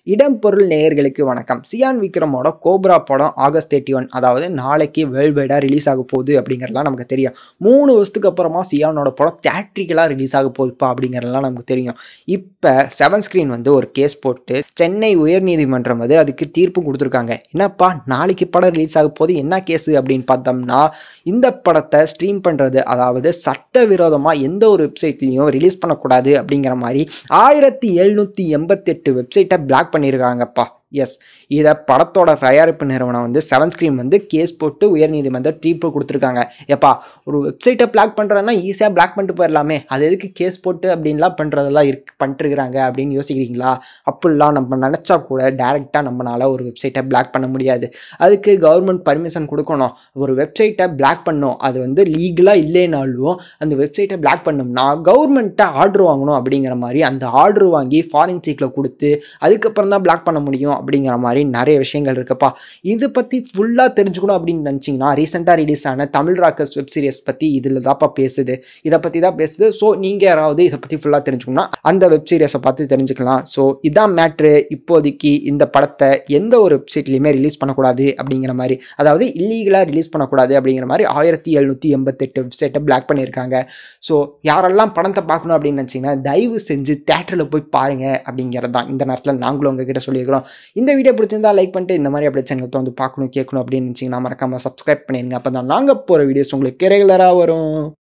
இடம் பொருள் நேயர்களுக்கு வணக்கம் சியான் விக்ரமோட கோப்ரா படம் ஆகஸ்ட் தேர்ட்டி ஒன் அதாவது நாளைக்கு வேர்ல்டு வைடாக ரிலீஸ் ஆக போகுது அப்படிங்கிறதுலாம் நமக்கு தெரியும் மூணு வருஷத்துக்கு அப்புறமா சியானோட படம் தேட்ரிக்கலாக ரிலீஸ் ஆக போகுதுப்பா அப்படிங்கிறதுலாம் நமக்கு தெரியும் இப்போ செவன் ஸ்க்ரீன் வந்து ஒரு கேஸ் போட்டு சென்னை உயர்நீதிமன்றம் வந்து அதுக்கு தீர்ப்பு கொடுத்துருக்காங்க என்னப்பா நாளைக்கு படம் ரிலீஸ் ஆக போகுது என்ன கேஸு அப்படின்னு பார்த்தோம்னா இந்த படத்தை ஸ்ட்ரீம் பண்ணுறது அதாவது சட்டவிரோதமாக எந்த ஒரு வெப்சைட்லேயும் ரிலீஸ் பண்ணக்கூடாது அப்படிங்கிற மாதிரி ஆயிரத்தி எழுநூற்றி எண்பத்தெட்டு வெப்சைட்டை பிளாக் பண்ணியிருக்காங்கப்பா எஸ் இதை படத்தோட தயாரிப்பு நிறுவனம் வந்து செவன் ஸ்க்ரீன் வந்து கேஸ் போட்டு உயர்நீதிமன்ற தீர்ப்பு கொடுத்துருக்காங்க எப்பா ஒரு வெப்சைட்டை பிளாக் பண்ணுறதுனா ஈஸியாக பிளாக் பண்ணிட்டு போயிடலாமே அது எதுக்கு கேஸ் போட்டு அப்படின்லாம் பண்ணுறதெல்லாம் இருக்கு பண்ணிட்டுருக்காங்க அப்படின்னு யோசிக்கிறீங்களா அப்படிலாம் நம்ம நினச்சா கூட டேரெக்டாக நம்மளால் ஒரு வெப்சைட்டை பிளாக் பண்ண முடியாது அதுக்கு கவர்மெண்ட் பர்மிஷன் கொடுக்கணும் ஒரு வெப்சைட்டை பிளாக் பண்ணோம் அது வந்து லீகலாக இல்லைனாலும் அந்த வெப்சைட்டை பிளாக் பண்ணோம்னா கவர்மெண்ட்டை ஆர்டர் வாங்கணும் அப்படிங்கிற மாதிரி அந்த ஆர்டர் வாங்கி ஃபாரின்சிக்கில் கொடுத்து அதுக்கப்புறம் தான் பிளாக் பண்ண முடியும் அப்படிங்கிற மாதிரி நிறைய விஷயங்கள் இருக்குப்பா இதை பற்றி ஃபுல்லாக தெரிஞ்சுக்கணும் அப்படின்னு நினச்சிங்கன்னா ரீசெண்டாக ரிலீஸ் ஆன தமிழ் ராக்கர்ஸ் வெப் சீரிஸ் பற்றி இதில் தான்ப்பா பேசுது இதை பற்றி தான் பேசுது ஸோ நீங்கள் யாராவது இதை பற்றி ஃபுல்லாக தெரிஞ்சுக்கணும்னா அந்த வெப் சீரிஸை பார்த்து தெரிஞ்சுக்கலாம் ஸோ இதான் மேட்ரு இப்போதைக்கு இந்த படத்தை எந்த ஒரு வெப்சைட்லையுமே ரிலீஸ் பண்ணக்கூடாது அப்படிங்கிற மாதிரி அதாவது இல்லீகலாக ரிலீஸ் பண்ணக்கூடாது அப்படிங்கிற மாதிரி ஆயிரத்தி எழுநூற்றி எண்பத்தெட்டு வெப்சைட்டை பிளாக் பண்ணியிருக்காங்க ஸோ யாரெல்லாம் படத்தை பார்க்கணும் அப்படின்னு நினச்சிங்கன்னா தயவு செஞ்சு தேட்டரில் போய் பாருங்க அப்படிங்கிறது தான் இந்த நேரத்தில் நாங்களும் உங்ககிட்ட சொல்லியிருக்கிறோம் இந்த வீடியோ பிடிச்சிருந்தா லைக் பண்ணிட்டு இந்த மாதிரி அப்படியே சேனல் வந்து பார்க்கணும் கேட்கணும் அப்படின்னு நினச்சிங்கன்னா மறக்காமல் சப்ஸ்கிரைப் பண்ணிடுங்க அப்போ தான் நாங்கள் போகிற வீடியோஸ் உங்களுக்கு ரெகுலராக வரும்